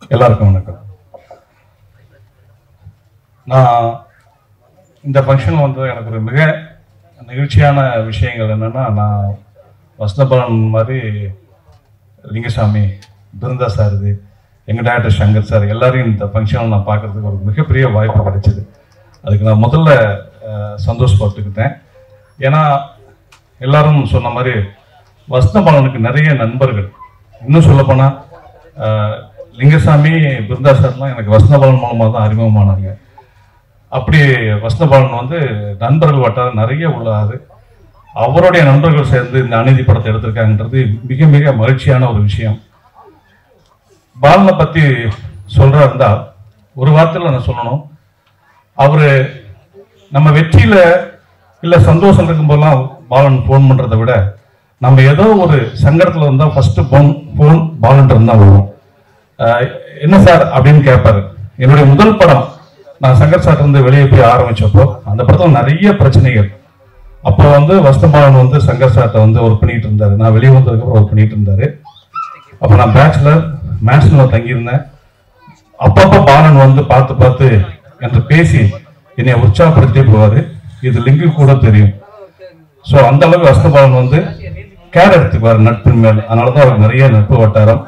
எல்லாருக்கும் வணக்கம் நான் இந்த ஃபங்க்ஷன் வந்து எனக்கு ஒரு மிக நிகழ்ச்சியான விஷயங்கள் என்னன்னா நான் வசந்தபலன் மாதிரி லிங்கசாமி பிருந்தா சார் இது எங்கள் டேரக்டர் சங்கர் சார் எல்லாரையும் இந்த ஃபங்க்ஷனில் நான் பார்க்கறதுக்கு ஒரு மிகப்பெரிய வாய்ப்பு கிடைச்சிது அதுக்கு நான் முதல்ல அஹ், சந்தோஷப்பட்டுக்கிட்டேன் ஏன்னா எல்லாரும் சொன்ன மாதிரி வசந்தபாலனுக்கு நிறைய நண்பர்கள் இன்னும் சொல்லப்போனால் லிங்கசாமி பிருந்தா சார்லாம் எனக்கு வசந்தபாலன் மூலமாக தான் அறிமுகமானாங்க அப்படி வசந்தபாலன் வந்து நண்பர்கள் வட்டாரம் நிறைய உள்ளாது அவருடைய நண்பர்கள் சேர்ந்து இந்த அநீதி படத்தை எடுத்திருக்காங்கன்றது மிக மிக மகிழ்ச்சியான ஒரு விஷயம் பாலனை பத்தி சொல்றா இருந்தா ஒரு வார்த்தையில நான் சொல்லணும் அவரு நம்ம வெற்றியில இல்ல சந்தோஷம் இருக்கும்போதெல்லாம் பாலன் ஃபோன் பண்றதை விட நம்ம ஏதோ ஒரு சங்கடத்துல இருந்தா ஃபர்ஸ்ட் போன் போன் பாலன் இருந்தா வரும் ஆஹ் என்ன சார் அப்படின்னு கேட்பாரு என்னுடைய முதல் படம் நான் சங்கர் சார் இருந்து வெளியே போய் ஆரம்பிச்சப்போ அந்த படத்துல நிறைய பிரச்சனைகள் அப்போ வந்து வஸ்தபாலன் வந்து சங்கர் சார்ட்ட வந்து ஒர்க் பண்ணிட்டு இருந்தாரு நான் வெளியே வந்ததுக்கு அப்புறம் ஒர்க் பண்ணிட்டு இருந்தாரு அப்போ நான் பேச்சுலர் மேன்ஷனில் தங்கியிருந்தேன் அப்பப்போ பாலன் வந்து பார்த்து பார்த்து என்று பேசி என்னை உற்சாகப்படுத்திட்டே போவாரு இது லிங்கு கூட தெரியும் ஸோ அந்த அளவுக்கு வஸ்தபாலன் வந்து கேர் எடுத்துக்குவார் நட்பின் மேல் அதனால தான் அவருக்கு நிறைய நட்பு வட்டாரம்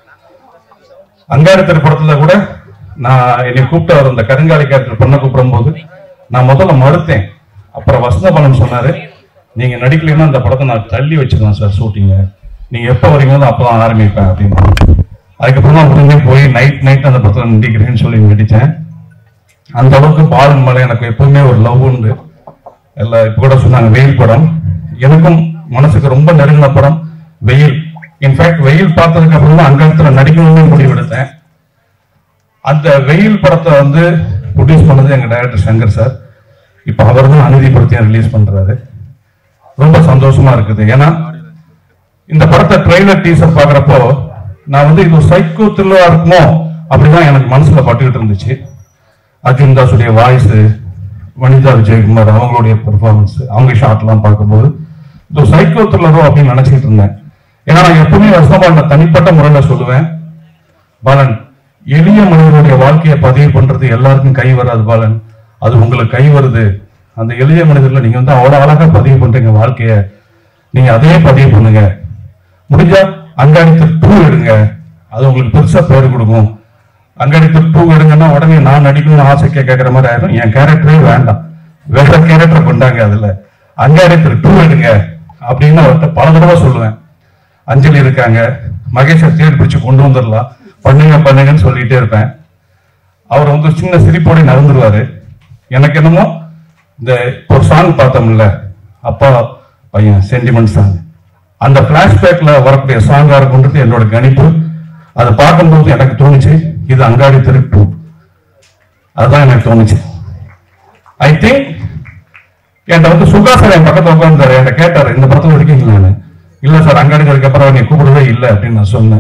அங்காடி திரைப்படத்துல கூட நான் என்னை கூப்பிட்டு அவர் அந்த கருங்காலி கேரக்டர் பண்ண கூப்பிடும்போது நான் முதல்ல மறுத்தேன் அப்புறம் வசந்தபாலன் சொன்னாரு நீங்க நடிக்கலைன்னா அந்த படத்தை நான் தள்ளி வச்சிருந்தேன் சார் ஷூட்டிங்க நீங்க எப்போ வரீங்களோ அப்பதான் ஆரம்பிப்பேன் அப்படின்னு அதுக்கப்புறமா உடனே போய் நைட் நைட் அந்த படத்துல நடிக்கிறேன்னு சொல்லி நடிச்சேன் அந்த அளவுக்கு பாலன் மேல எனக்கு எப்பவுமே ஒரு லவ் உண்டு எல்லாம் இப்ப கூட சொன்னாங்க வெயில் படம் எனக்கும் மனசுக்கு ரொம்ப நெருங்கின படம் வெயில் இன்ஃபேக்ட் வெயில் பார்த்ததுக்கு அப்புறம் தான் அங்கத்துல நடிக்கணும்னு முடிவெடுத்தேன் அந்த வெயில் படத்தை வந்து ப்ரொடியூஸ் பண்ணது எங்க டைரக்டர் சங்கர் சார் இப்ப அவர் தான் அநீதி படத்தையும் ரிலீஸ் பண்றாரு ரொம்ப சந்தோஷமா இருக்குது ஏன்னா இந்த படத்தை ட்ரெய்லர் டீசர் பாக்குறப்போ நான் வந்து இது சைக்கோ த்ரில்லரா இருக்குமோ அப்படிதான் எனக்கு மனசுல பட்டுக்கிட்டு இருந்துச்சு அர்ஜுன் தாஸுடைய வாய்ஸ் வனிதா விஜயகுமார் அவங்களுடைய பெர்ஃபார்மன்ஸ் அவங்க ஷாட்லாம் பார்க்கும்போது இது சைக்கோ த்ரில்லரோ அப்படின்னு நினைச்சிட்டு இருந்தேன் ஏன்னா நான் எப்பவுமே வசனபாலனை தனிப்பட்ட முறையில சொல்லுவேன் பாலன் எளிய மனிதனுடைய வாழ்க்கையை பதிவு பண்றது எல்லாருக்கும் கை வராது பாலன் அது உங்களுக்கு கை வருது அந்த எளிய மனிதர்ல நீங்க வந்து அவ்வளவு அழகா பதிவு பண்றீங்க வாழ்க்கைய நீங்க அதே பதிவு பண்ணுங்க முடிஞ்சா அங்காடித்து டூ எடுங்க அது உங்களுக்கு பெருசா பேர் கொடுக்கும் அங்காடித்து டூ எடுங்கன்னா உடனே நான் நடிக்கணும்னு ஆசை கேட்கற மாதிரி ஆயிடும் என் கேரக்டரே வேண்டாம் வேற கேரக்டர் கொண்டாங்க அதுல அங்காடித்து டூ எடுங்க அப்படின்னு அவர்கிட்ட பல தடவை சொல்லுவேன் அஞ்சலி இருக்காங்க மகேஷை தேடி பிடிச்சு கொண்டு வந்துடலாம் பண்ணுங்க பண்ணுங்கன்னு சொல்லிட்டே இருப்பேன் அவர் வந்து சின்ன சிரிப்போட நகர்ந்துருவாரு எனக்கு என்னமோ இந்த ஒரு சாங் பார்த்தோம்ல அப்பா பையன் சென்டிமெண்ட் சாங் அந்த பிளாஷ்பேக்ல வரக்கூடிய சாங்கா இருக்குன்றது என்னோட கணிப்பு அதை பார்க்கும்போது எனக்கு தோணுச்சு இது அங்காடி திருட்டு அதுதான் எனக்கு தோணுச்சு ஐ திங்க் என்கிட்ட வந்து சுகாசர் என் பக்கத்துல உட்காந்துருந்தாரு என்கிட்ட கேட்டாரு இந்த படத்துல இருக்கீங்களான்னு இல்ல சார் அங்காடி அதுக்கப்புறம் நீ கூப்பிடவே இல்லை அப்படின்னு நான் சொன்னேன்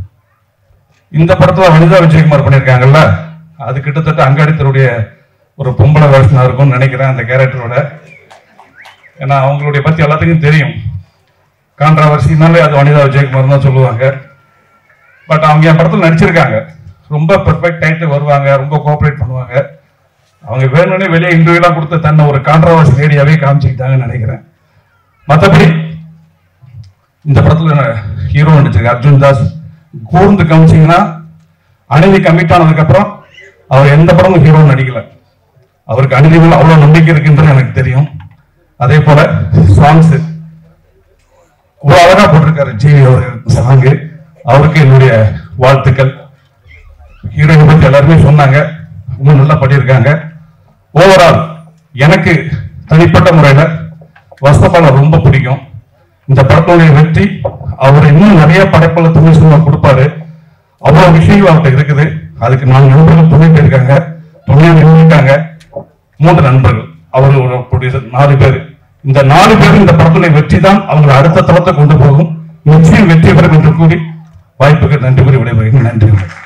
இந்த படத்துல வனிதா விஜயகுமார் பண்ணியிருக்காங்கல்ல அது கிட்டத்தட்ட அங்காடித்தருடைய ஒரு பொம்பளை வேஷனா இருக்கும்னு நினைக்கிறேன் அந்த கேரக்டரோட ஏன்னா அவங்களுடைய பத்தி எல்லாத்துக்கும் தெரியும் கான்ட்ராவர்சினாலே அது வனிதா விஜயகுமார் தான் சொல்லுவாங்க பட் அவங்க என் படத்துல நடிச்சிருக்காங்க ரொம்ப பெர்ஃபெக்ட் டைத்துல வருவாங்க ரொம்ப கோஆபரேட் பண்ணுவாங்க அவங்க வேணும்னே வெளியே இன்டர்வியூலாம் கொடுத்து தன்னை ஒரு கான்ட்ராவர்சி லேடியாவே காமிச்சுக்கிட்டாங்கன்னு நினைக்கிறேன் மற்றபடி இந்த படத்துல ஹீரோ நடிச்சிருக்க அர்ஜுன் தாஸ் கூர்ந்து கவனிச்சீங்கன்னா அநீதி கமிட் ஆனதுக்கு அப்புறம் அவர் எந்த படமும் ஹீரோ நடிக்கல அவருக்கு அநீதி மேல அவ்வளவு நம்பிக்கை இருக்குன்றது எனக்கு தெரியும் அதே போல சாங்ஸ் இவ்வளவு அழகா போட்டிருக்காரு ஜிவி அவர்கள் சாங்கு அவருக்கு என்னுடைய வாழ்த்துக்கள் ஹீரோயினை பத்தி எல்லாருமே சொன்னாங்க இன்னும் நல்லா பண்ணியிருக்காங்க ஓவரால் எனக்கு தனிப்பட்ட முறையில வசப்பால ரொம்ப பிடிக்கும் இந்த படத்துடைய வெற்றி அவர் இன்னும் நிறைய படைப்புல துணை சினிமா கொடுப்பாரு அவ்வளவு விஷயங்கள் அவர்கிட்ட இருக்குது அதுக்கு நாலு நண்பர்கள் துணை போயிருக்காங்க துணையாக இருக்காங்க மூன்று நண்பர்கள் அவர் ஒரு ப்ரொடியூசர் நாலு பேர் இந்த நாலு பேர் இந்த படத்துடைய வெற்றி தான் அவங்களை அடுத்த தளத்தை கொண்டு போகும் நிச்சயம் வெற்றி பெறும் என்று கூறி வாய்ப்புக்கு நன்றி கூறி விடைபெறுகிறேன் நன்றி